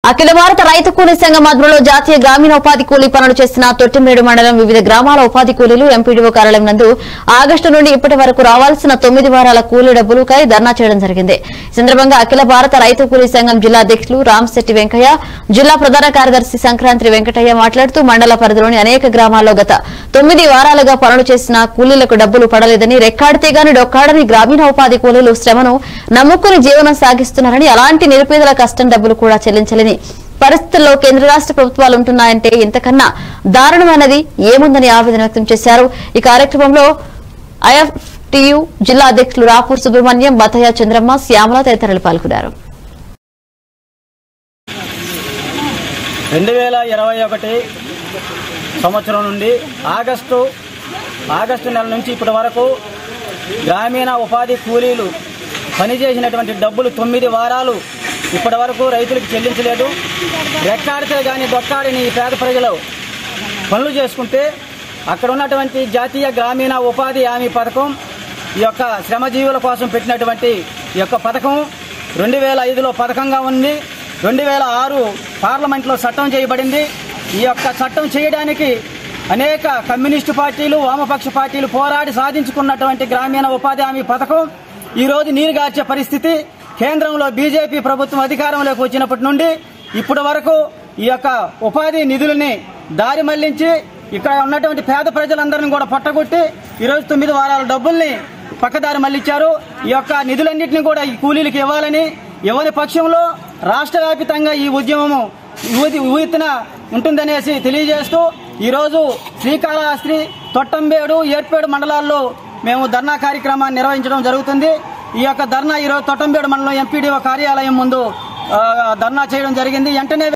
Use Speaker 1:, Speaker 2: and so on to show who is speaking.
Speaker 1: అఖిల భారత రైతు కూలీ సంఘం ఆధ్వర్యంలో జాతీయ గ్రామీణ ఉపాధి కూలీ పనులు చేస్తున్న తొట్టిమేడు మండలం వివిధ గ్రామాల ఉపాధి కూలీలు ఎంపీడీఓ కార్యాలయం నందు ఆగస్టు నుండి ఇప్పటి వరకు రావాల్సిన తొమ్మిది వారాల కూలీ డబ్బులకై ధర్నా చేయడం జరిగింది ఈ సందర్భంగా అఖిల భారత రైతు కూలీ సంఘం జిల్లా అధ్యక్షులు రామశెట్టి వెంకయ్య జిల్లా ప్రధాన కార్యదర్శి సంక్రాంతి వెంకటయ్య మాట్లాడుతూ మండల పరిధిలోని అనేక గ్రామాల్లో గత తొమ్మిది వారాలుగా పనులు చేసిన కూలీలకు డబ్బులు పడలేదని రెక్కాడితే గాని డొక్కాడని గ్రామీణ ఉపాధి కూలీలు శ్రమను నమ్ముకుని జీవనం సాగిస్తున్నారని అలాంటి నిరుపేదల కష్టం డబ్బులు కూడా చెల్లించలేని పరిస్థితుల్లో కేంద్ర రాష్ట్ర ప్రభుత్వాలు ఉంటున్నాయంటే ఇంతకన్నా దారుణమైనది ఏముందని ఆవేదన వ్యక్తం చేశారు ఈ కార్యక్రమంలో ఐఎఫ్టియు జిల్లా అధ్యక్షులు రాపూర్ సుబ్రహ్మణ్యం బతయ్య చంద్రమ్మ శ్యామల తదితరులు పాల్గొన్నారు
Speaker 2: రెండు వేల ఇరవై ఒకటి సంవత్సరం నుండి ఆగస్టు ఆగస్టు నెల నుంచి ఇప్పటి వరకు గ్రామీణ ఉపాధి కూలీలు పనిచేసినటువంటి డబ్బులు తొమ్మిది వారాలు ఇప్పటి వరకు రైతులకు చెల్లించలేదు రెక్కాడితే కానీ దొక్కాడిని ఈ పేద ప్రజలు పనులు చేసుకుంటే అక్కడ ఉన్నటువంటి జాతీయ గ్రామీణ ఉపాధి హామీ పథకం ఈ యొక్క శ్రమజీవుల కోసం పెట్టినటువంటి ఈ యొక్క పథకం రెండు వేల ఐదులో పథకంగా ఉంది రెండు వేల ఆరు పార్లమెంట్లో చట్టం చేయబడింది ఈ యొక్క చట్టం చేయడానికి అనేక కమ్యూనిస్టు పార్టీలు వామపక్ష పార్టీలు పోరాడి సాధించుకున్నటువంటి గ్రామీణ ఉపాధి హామీ పథకం ఈ రోజు నీరుగార్చే పరిస్థితి కేంద్రంలో బీజేపీ ప్రభుత్వం అధికారంలోకి వచ్చినప్పటి నుండి ఇప్పటి వరకు ఈ యొక్క ఉపాధి నిధులని దారి మళ్లించి ఇక్కడ ఉన్నటువంటి పేద ప్రజలందరినీ కూడా పట్టగొట్టి ఈరోజు తొమ్మిది వారాల డబ్బుల్ని పక్కదారి మళ్లించారు ఈ యొక్క నిధులన్నింటినీ కూడా ఈ కూలీలకు ఇవ్వాలని ఎవరి పక్షంలో రాష్ట్ర వ్యాపితంగా ఈ ఉద్యమము యువతి యువతన ఉంటుందనేసి తెలియజేస్తూ ఈరోజు శ్రీకాళహస్తి తొట్టంబేడు ఏర్పేడు మండలాల్లో మేము ధర్నా కార్యక్రమాన్ని నిర్వహించడం జరుగుతుంది ఈ యొక్క ధర్నా ఈరోజు తొట్టంబేడు మండలం ఎంపీడీఓ కార్యాలయం ముందు ఆ, ధర్నా చేయడం జరిగింది వెంటనే